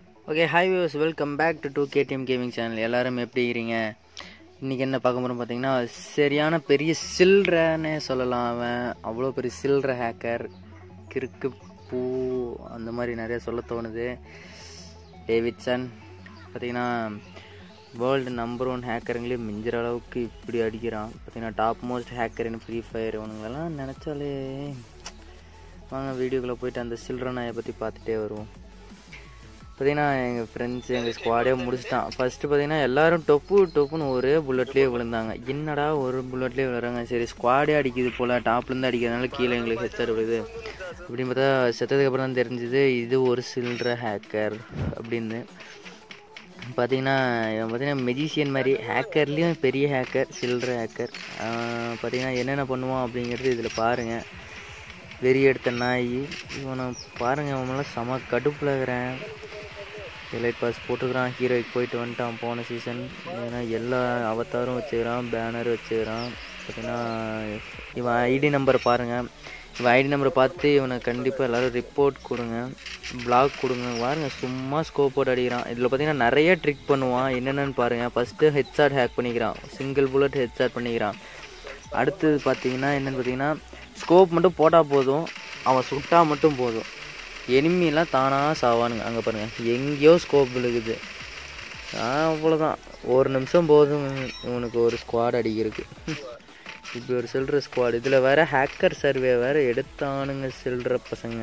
Okay hi views welcome back to to KTM gaming channel எல்லாரும் எப்படி இருக்கிறீங்க இன்றைக்கி என்ன பார்க்க போகிறோம் பார்த்தீங்கன்னா சரியான பெரிய சில்றனே சொல்லலாம் அவன் அவ்வளோ பெரிய சில்ற ஹேக்கர் கிறுக்கு பூ அந்த மாதிரி நிறைய சொல்ல தோணுது டேவிட்சன் பார்த்தீங்கன்னா வேர்ல்டு நம்பர் ஒன் ஹேக்கருங்களே மிஞ்சிற அளவுக்கு இப்படி அடிக்கிறான் பார்த்தீங்கன்னா டாப் மோஸ்ட் ஹேக்கர்னு ஃப்ரீ ஃபயர் இவனுங்களெல்லாம் நினச்சாலே வாங்க வீடியோக்குள்ளே போயிட்டு அந்த சில்ற நாயை பற்றி பார்த்துட்டே வருவோம் பார்த்தீங்கன்னா எங்கள் ஃப்ரெண்ட்ஸ் எங்கள் ஸ்குவாடே முடிச்சிட்டான் ஃபஸ்ட்டு பார்த்தீங்கன்னா எல்லாரும் டொப்பு டொப்புன்னு ஒரே புல்லட்லேயே விழுந்தாங்க என்னடா ஒரு புல்லட்லேயே விழுறாங்க சரி ஸ்குவாடே அடிக்குது போல் டாப்லேருந்து அடிக்கிறதுனால கீழே எங்களுக்கு ஹெச்ஆர் விழுது அப்படின்னு பார்த்தா செத்ததுக்கப்புறம் தான் தெரிஞ்சுது இது ஒரு சில்ற ஹேக்கர் அப்படின்னு பார்த்தீங்கன்னா இவன் பார்த்தீங்கன்னா மெஜிஷியன் மாதிரி ஹேக்கர்லேயும் பெரிய ஹேக்கர் சில்ற ஹேக்கர் பார்த்தீங்கன்னா என்னென்ன பண்ணுவான் அப்படிங்கிறது இதில் பாருங்கள் வெறி எடுத்த நாய் இவனை பாருங்கள் அவனெல்லாம் செம கடுப்பில் இருக்கிறேன் எலைட் பாஸ் போட்டுக்கிறான் ஹீரோய்க்கு போயிட்டு வந்துட்டான் போன சீசன் ஏன்னா எல்லா அவதாரும் வச்சுக்கிறான் பேனர் வச்சுக்கிறான் பார்த்தீங்கன்னா இவன் ஐடி நம்பரை பாருங்கள் இவன் ஐடி நம்பரை பார்த்து இவனை கண்டிப்பாக எல்லோரும் ரிப்போர்ட் கொடுங்க பிளாக் கொடுங்க பாருங்க சும்மா ஸ்கோப் போட்டு அடிக்கிறான் இதில் பார்த்தீங்கன்னா நிறைய ட்ரிக் பண்ணுவான் என்னென்னு பாருங்கள் ஃபஸ்ட்டு ஹெட்ஷாட் ஹேக் பண்ணிக்கிறான் சிங்கிள் புல்லட் ஹெட்ஷாட் பண்ணிக்கிறான் அடுத்தது பார்த்தீங்கன்னா என்னென்னு பார்த்தீங்கன்னா ஸ்கோப் மட்டும் போட்டால் போதும் அவன் சுட்டா மட்டும் போதும் எனிமிலாம் தானாக சாவானுங்க அங்கே பாருங்கள் எங்கேயோ ஸ்கோப் விழுகுது அவ்வளோதான் ஒரு நிமிஷம் போதும் இவனுக்கு ஒரு ஸ்குவாட் அடிக்கிறதுக்கு இப்படி ஒரு சில்லற ஸ்குவாட் இதில் வேறு ஹேக்கர் சர்வே வேறு எடுத்தானுங்க சில்லற பசங்க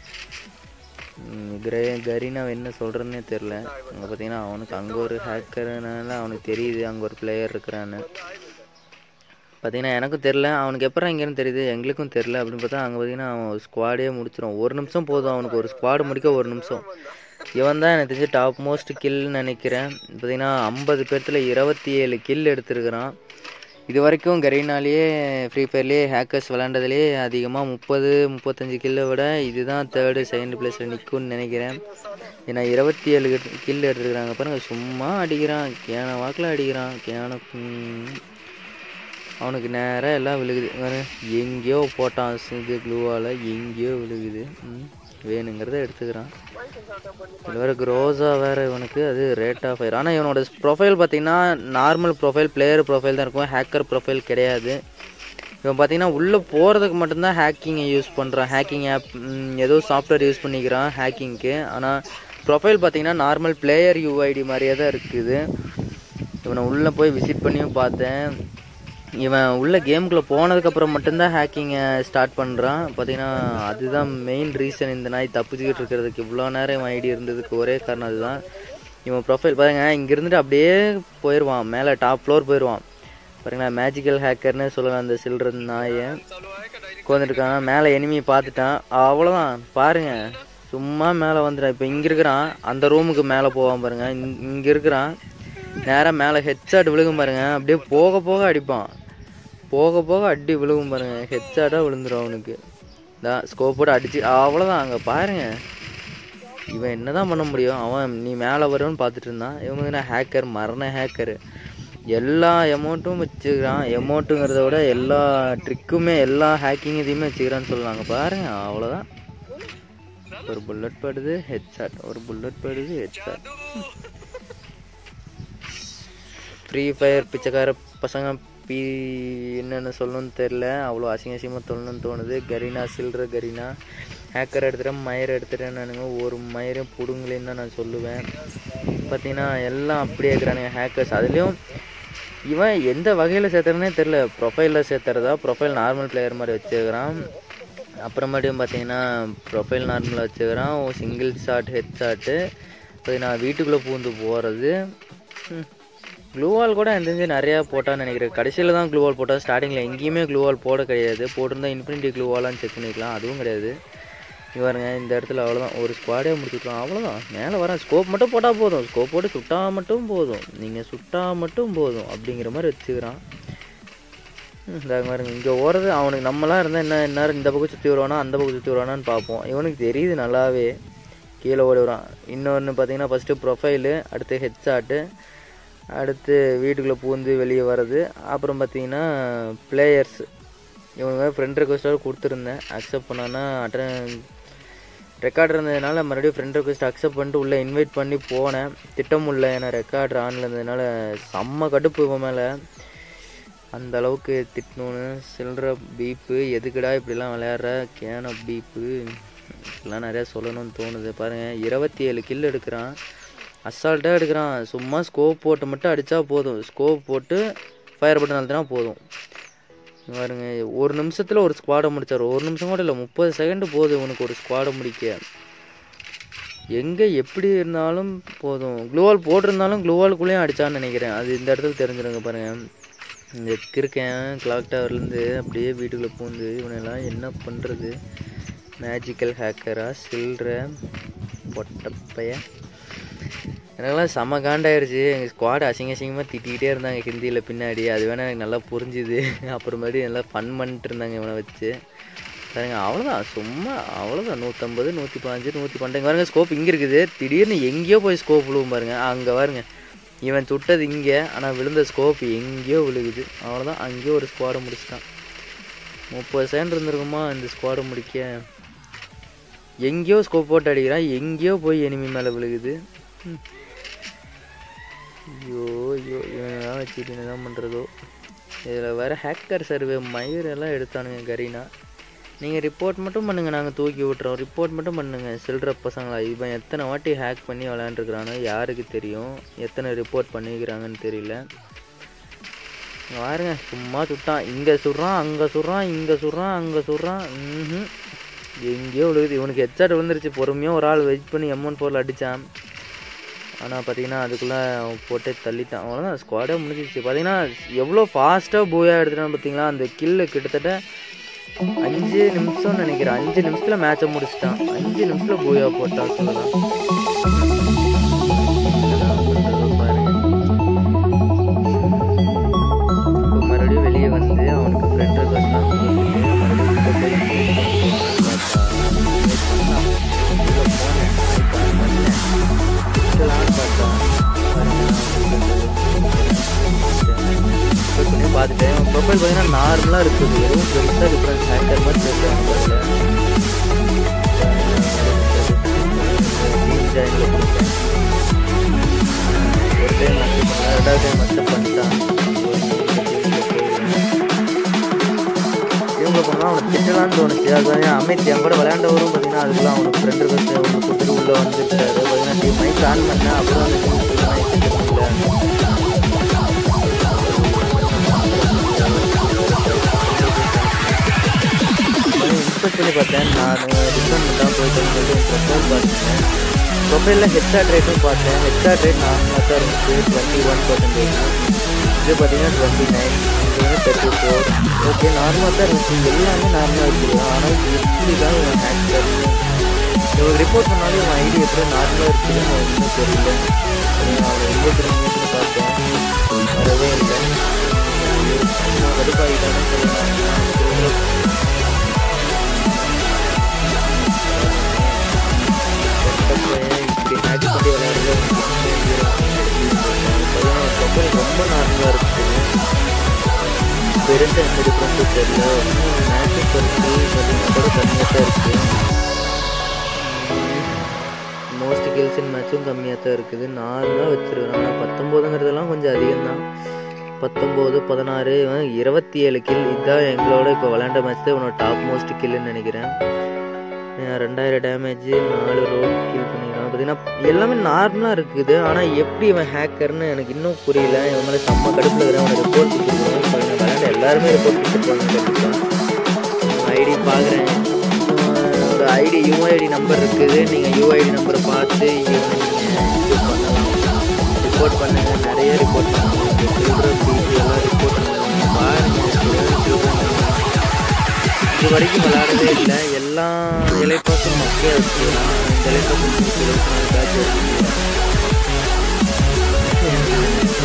கிரே கரீனா என்ன சொல்கிறேன்னே தெரில அங்கே பார்த்தீங்கன்னா அவனுக்கு அங்கே ஒரு ஹேக்கர்னால அவனுக்கு தெரியுது அங்கே ஒரு பிளேயர் இருக்கிறான்னு பார்த்தீங்கன்னா எனக்கும் தெரில அவனுக்கு எப்போ இங்கேருந்து தெரியுது எங்களுக்கும் தெரில அப்படின்னு பார்த்தா அங்கே பார்த்தீங்கன்னா அவன் ஸ்குவாடே முடிச்சிடும் ஒரு நிமிஷம் போதும் அவனுக்கு ஒரு ஸ்குவாடு முடிக்க ஒரு நிமிஷம் இவன் தான் எனக்கு தெரிஞ்சு டாப் மோஸ்ட் கில்னு நினைக்கிறேன் பார்த்தீங்கன்னா ஐம்பது பேர்த்தில் இருபத்தி ஏழு கில் எடுத்துருக்கிறான் இது வரைக்கும் கரீனாலேயே ஃப்ரீ ஃபயர்லேயே ஹேக்கர்ஸ் விளாண்டதுலேயே அதிகமாக முப்பது முப்பத்தஞ்சு கில்லை விட இதுதான் தேர்டு செகண்ட் பிளேஸில் நிற்கும்னு நினைக்கிறேன் ஏன்னா இருபத்தி ஏழு கில் எடுத்துருக்குறாங்க பாருங்கள் சும்மா அடிக்கிறான் கேன வாக்கில் அடிக்கிறான் கேன அவனுக்கு நேராக எல்லாம் விழுகுது வேறு எங்கேயோ போட்டான் இது க்ளூவால் எங்கேயோ விழுகுது வேணுங்கிறத எடுத்துக்கிறான் இது வேறு க்ரோஸாக வேறு இவனுக்கு அது ரேட் ஆஃப் ஃபயர் ஆனால் இவனோட ப்ரொஃபைல் பார்த்தீங்கன்னா நார்மல் ப்ரொஃபைல் பிளேயர் ப்ரொஃபைல் தான் இருக்கும் ஹேக்கர் ப்ரொஃபைல் கிடையாது இவன் பார்த்தீங்கன்னா உள்ளே போகிறதுக்கு மட்டும்தான் ஹேக்கிங்கை யூஸ் பண்ணுறான் ஹேக்கிங் ஆப் ஏதோ சாஃப்ட்வேர் யூஸ் பண்ணிக்கிறான் ஹேக்கிங்க்கு ஆனால் ப்ரொஃபைல் பார்த்தீங்கன்னா நார்மல் பிளேயர் யூஐடி மாதிரியே தான் இருக்குது இவனை உள்ளே போய் விசிட் பண்ணியும் பார்த்தேன் இவன் உள்ள கேமுக்குள்ளே போனதுக்கப்புறம் மட்டும்தான் ஹேக்கிங்கை ஸ்டார்ட் பண்ணுறான் பார்த்தீங்கன்னா அதுதான் மெயின் ரீசன் இந்த நாய் தப்பிச்சுக்கிட்டு இருக்கிறதுக்கு இவ்வளோ நேரம் இவன் ஐடி இருந்ததுக்கு ஒரே காரணம் அதுதான் இவன் ப்ரொஃபைல் பாருங்க இங்கே இருந்துட்டு அப்படியே போயிடுவான் மேலே டாப் ஃப்ளோர் போயிடுவான் பாருங்களா மேஜிக்கல் ஹேக்கர்னு சொல்லலாம் அந்த சில்ற நாயை உட்காந்துருக்கான் மேலே எனிமி பார்த்துட்டான் அவ்வளோதான் பாருங்க சும்மா மேலே வந்துட்டான் இப்போ இங்கே இருக்கிறான் அந்த ரூமுக்கு மேலே போவான் பாருங்க இங்கே இருக்கிறான் நேராக மேலே ஹெட்ஷாட் விழுகும் பாருங்க அப்படியே போக போக அடிப்பான் போக போக அடி விழுகும் பாருங்க ஹெட்ஷாட்டாக விழுந்துடும் அவனுக்கு தான் ஸ்கோப்போட அடிச்சு அவ்வளோதான் அங்கே பாருங்க இவன் என்ன தான் பண்ண முடியும் அவன் நீ மேலே வரும்னு பார்த்துட்டு இருந்தான் இவங்க என்ன ஹேக்கர் மரண ஹேக்கரு எல்லா எமௌண்ட்டும் வச்சுக்கிறான் எமௌண்ட்டுங்கிறத விட எல்லா ட்ரிக்குமே எல்லா ஹேக்கிங் இதையுமே வச்சுக்கிறான்னு சொல்லுவாங்க பாருங்க அவ்வளோதான் ஒரு புல்லட் படுது ஹெட்ஷாட் ஒரு புல்லட் படுது ஹெட்ஷாட் ஃப்ரீ ஃபயர் பிச்சைக்கார பசங்க பி என்னென்னு சொல்லணும்னு தெரில அவ்வளோ அசிங்க அசிங்கமாக சொல்லணும்னு தோணுது கரீனா சில்ற கரீனா ஹேக்கர் எடுத்துட்டேன் மயர் எடுத்துட்டேன் நானுங்க ஒரு மயரையும் பிடுங்களேன்னு தான் நான் சொல்லுவேன் பார்த்தீங்கன்னா எல்லாம் அப்படியே இருக்கிறானுங்க ஹேக்கர்ஸ் அதுலேயும் இவன் எந்த வகையில் சேர்த்துறனே தெரில ப்ரொஃபைலில் சேர்த்துறதா ப்ரொஃபைல் நார்மல் பிளேயர் மாதிரி வச்சுக்கிறான் அப்புறமேட்டும் பார்த்தீங்கன்னா ப்ரொஃபைல் நார்மலாக வச்சுக்கிறான் சிங்கிள் ஷாட் ஹெட் ஷாட்டு பார்த்தீங்கன்னா வீட்டுக்குள்ளே பூந்து போகிறது க்ளூவால் கூட எனக்கு தெரிஞ்சு நிறையா போட்டான்னு நினைக்கிறேன் கடைசியில் தான் க்ளூவால் போட்டால் ஸ்டார்டிங்கில் எங்கேயுமே க்ளூவால் போட கிடையாது போட்டிருந்தா இன்ஃபினிட்டி க்ளூவாலான்னு செக் பண்ணிக்கலாம் அதுவும் கிடையாது இவருங்க இந்த இடத்துல அவ்வளோதான் ஒரு ஸ்குவாடே முடிச்சுக்கலாம் அவ்வளோதான் மேலே வரேன் ஸ்கோப் மட்டும் போட்டால் போதும் ஸ்கோப் போட்டு சுட்டா மட்டும் போதும் நீங்கள் சுட்டா மட்டும் போதும் அப்படிங்கிற மாதிரி வச்சுக்கிறான் இந்த பாருங்க இங்கே ஓடுறது அவனுக்கு நம்மளாம் இருந்தால் என்ன என்ன இந்த பக்கம் சுற்றி வருவானா அந்த பக்கம் சுற்றி வருவானான்னு பார்ப்போம் இவனுக்கு தெரியுது நல்லாவே கீழே ஓடி வரான் இன்னொன்று பார்த்தீங்கன்னா ஃபஸ்ட்டு ப்ரொஃபைலு அடுத்து ஹெட்ஷாட்டு அடுத்து வீட்டுக்குள்ளே பூந்து வெளியே வர்றது அப்புறம் பார்த்தீங்கன்னா பிளேயர்ஸ் இவனுங்க ஃப்ரெண்ட் ரெக்வஸ்ட்டாக கொடுத்துருந்தேன் அக்செப்ட் பண்ணான்னா அட்டன் ரெக்கார்ட் இருந்ததுனால மறுபடியும் ஃப்ரெண்ட் ரெக்வஸ்ட் அக்செப்ட் பண்ணிட்டு உள்ளே இன்வைட் பண்ணி போனேன் திட்டம் உள்ள ஏன்னா ரெக்கார்டர் ஆனில் இருந்ததுனால செம்ம கடுப்பு இவன் மேலே அந்த அளவுக்கு திட்டணும்னு சில்லற பீப்பு எதுக்குடா இப்படிலாம் விளையாடுற கேன பீப்பு இப்படிலாம் நிறையா சொல்லணும்னு தோணுது பாருங்கள் இருபத்தி ஏழு கில் எடுக்கிறான் அசால்ட்டாக எடுக்கிறான் சும்மா ஸ்கோப் போட்டு மட்டும் அடித்தா போதும் ஸ்கோப் போட்டு ஃபயர் பட்டன் அழுத்தினா போதும் பாருங்க ஒரு நிமிஷத்தில் ஒரு ஸ்குவாடை முடிச்சார் ஒரு நிமிஷம் கூட இல்லை முப்பது செகண்டு போதும் உனக்கு ஒரு ஸ்குவாடை முடிக்க எங்கே எப்படி இருந்தாலும் போதும் க்ளோவால் போட்டிருந்தாலும் க்ளோவாலுக்குள்ளேயும் அடித்தான்னு நினைக்கிறேன் அது இந்த இடத்துல தெரிஞ்சிருங்க பாருங்கள் இந்த கிறுக்கன் கிளாக் டவர்லேருந்து அப்படியே வீட்டுக்குள்ளே பூந்து இவனெல்லாம் என்ன பண்ணுறது மேஜிக்கல் ஹேக்கரா சில்ற பொட்டப்பைய எனக்கெல்லாம் செம்ம காண்டாயிருச்சு எங்கள் ஸ்குவாட் அசிங்க அசிங்கமாக திட்டிக்கிட்டே இருந்தாங்க ஹிந்தியில் பின்னாடி அது வேணால் எனக்கு நல்லா புரிஞ்சுது அப்புறமேட்டு நல்லா ஃபன் பண்ணிட்டு இருந்தாங்க இவனை வச்சு பாருங்க அவ்வளோதான் சும்மா அவ்வளோதான் நூற்றம்பது நூற்றி பாஞ்சு நூற்றி பன்னெண்டு பாருங்க ஸ்கோப் இங்கே இருக்குது திடீர்னு எங்கேயோ போய் ஸ்கோப் விழுவும் பாருங்க அங்கே பாருங்க இவன் சுட்டது இங்கே ஆனால் விழுந்த ஸ்கோப் எங்கேயோ விழுகுது அவ்வளோதான் அங்கேயோ ஒரு ஸ்குவாடை முடிச்சிட்டான் முப்பது செகண்ட் இருந்திருக்குமா இந்த ஸ்குவாடை முடிக்க எங்கேயோ ஸ்கோப் போட்டு அடிக்கிறான் எங்கேயோ போய் எனிமி மேலே விழுகுது ம். ஐயோ ஐயோ இவனெல்லாம் வச்சுட்டு என்ன பண்ணுறதோ இதில் வேறு ஹேக்கர் சர்வே மயிர் எல்லாம் எடுத்தானுங்க கரீனா நீங்கள் ரிப்போர்ட் மட்டும் பண்ணுங்கள் நாங்கள் தூக்கி விட்டுறோம் ரிப்போர்ட் மட்டும் பண்ணுங்கள் சில்லற பசங்களா இவன் எத்தனை வாட்டி ஹேக் பண்ணி விளையாண்டுருக்குறானோ யாருக்கு தெரியும் எத்தனை ரிப்போர்ட் பண்ணிக்கிறாங்கன்னு தெரியல இங்க பாருங்க சும்மா சுட்டான் இங்கே சுடுறான் அங்கே சுடுறான் இங்கே சுடுறான் அங்கே சுடுறான் ம் எங்கேயோ விழுகுது இவனுக்கு ஹெட்செட் விழுந்துருச்சு பொறுமையாக ஒரு ஆள் வெயிட் பண்ணி எம்ஒன் ஃபோரில் அடித்தான் ஆனால் பார்த்தீங்கன்னா அதுக்குள்ளே அவன் போட்டே தள்ளிட்டான் அவ்வளோதான் ஸ்குவாடே முடிஞ்சிச்சு பார்த்தீங்கன்னா எவ்வளோ ஃபாஸ்ட்டாக பூயா எடுத்துட்டான்னு பார்த்தீங்களா அந்த கில்லு கிட்டத்தட்ட அஞ்சு நிமிஷம்னு நினைக்கிறேன் அஞ்சு நிமிஷத்தில் மேட்சை முடிச்சிட்டான் அஞ்சு நிமிஷத்தில் பூயா போட்டான் சொல்லலாம் என்னதான் பண்றதோ பாருங்க. இப்போ மறுபடியும் வெளியே வந்து அவனுக்கு ஃப்ரெண்ட் ரெக்வஸ்ட்லாம் கொடுத்துட்டு மறுபடியும் உள்ள போய் invite பண்ணி பார்த்தா invite பண்ணான். உள்ள போனேன் invite பண்ணேன் விட்டுலான்னு பார்த்தா ப்ரொஃபைல் பண்ணி பார்த்துட்டேன் ப்ரொஃபைல் பார்த்தீங்கன்னா நார்மலாக இருக்குது எதுவும் பெருசாக டிஃப்ரென்ஸ் ஹேக்கர் மாதிரி தெரியல டீம் ஜாயினில் கொடுத்தேன் ஒரு டைம் அக்செப்ட் பண்ணேன் ரெண்டாவது டைம் அக்செப்ட் பண்ணிட்டான் இவங்க போனால் அவனுக்கு திட்டலான்னு தோணுச்சு அது வந்து அமைதி என் கூட விளையாண்டவரும் பார்த்தீங்கன்னா அதுக்குள்ள அவனுக்கு ஃப்ரெண்டு ரெக்வஸ்ட் அவனுக்கு கொடுத்துட்டு உள்ளே வந்துட்டாரு பார்த்தீங்கன்னா டீம் மைக் ஆன் பண்ணேன் அப்புறம் அந்த டீம் மைக் திட்டமில்ல இன்ஸ்பெக்ட் பண்ணி பார்த்தேன் நான் டிஃப்ரெண்ட் தான் போயிட்டு சொல்லிட்டு ப்ரொஃபைல் பார்த்தேன் ப்ரொஃபைலில் ஹெச்ஆர் ரேட்டும் பார்த்தேன் ஹெச்ஆர் ரேட் நார்மலாக தான் இருந்துச்சு டுவெண்ட்டி ஒன் பர்சன்டேஜ் இது பார்த்தீங்கன்னா டுவெண்ட்டி நைன் இது வந்து தேர்ட்டி ஃபோர் ஓகே நார்மலாக தான் இருந்துச்சு எல்லாமே நார்மலாக இருக்குது ஆனால் எப்படி தான் இவன் ஹேக் பண்ணி இவங்க ரிப்போர்ட் பண்ணாலும் இவன் ஐடி எப்படி நார்மலாக இருக்குதுன்னு ஒன்றும் தெரியல அவனை எங்கே திரும்பிட்டு பார்த்தேன் வரவே இல்லை கடுப்பாகிட்டானு சொல்லலாம் இப்படி ஹேக் பண்ணி விளையாடுறது ப்ரொஃபைல் ரொம்ப நார்மலாக இருக்குது பெருசாக எந்த டிஃப்ரென்ஸும் தெரியல மேட்சும் பறிச்சு பார்த்தீங்கன்னா கூட கம்மியாக தான் இருக்குது மோஸ்ட் கில்ஸ் இன் மேட்சும் கம்மியாக தான் இருக்குது நார்மலாக வச்சுருக்காங்க ஆனால் பத்தொம்போதுங்கிறதெல்லாம் கொஞ்சம் அதிகம்தான் பத்தொம்போது பதினாறு இருபத்தி ஏழு கில் இதுதான் எங்களோட இப்போ விளையாண்ட மேட்ச் தான் இவனோட டாப் மோஸ்ட் கில்லுன்னு நினைக்கிறேன் அஹ் ரெண்டாயிரம் டேமேஜ் நாலு ரோட் கில் பண்ணிக்கிறான் பார்த்தீங்கன்னா எல்லாமே நார்மலாக இருக்குது ஆனால் எப்படி இவன் ஹேக்கர்னு எனக்கு இன்னும் புரியல இவன் மேலே செம்ம கடுப்பில் இருக்கிறேன் அவனை ரிப்போர்ட் கொடுத்துருக்கோம் பாருங்க விளையாண்ட எல்லாருமே ரிப்போர்ட் கொடுத்துருப்பாங்க கண்டிப்பாக ஐடி பார்க்குறேன் ஒரு ஐடி யூஐடி நம்பர் இருக்குது நீங்கள் யூஐடி நம்பரை பார்த்து இவனை நீங்கள் பண்ணலாம் ரிப்போர்ட் பண்ணுங்க நிறைய ரிப்போர்ட் பண்ணுங்க சில்ட்ரன் பிசி எல்லாம் ரிப்போர்ட் பண்ணுங்க பாருங்க children இது வரைக்கும் விளையாடவே இல்லை எல்லா இலைப்பாசும் மக்களே வச்சுக்கலாம் இந்த இலைப்பாசம் இருபத்தி நாலு பேட்ச் வச்சுக்கலாம்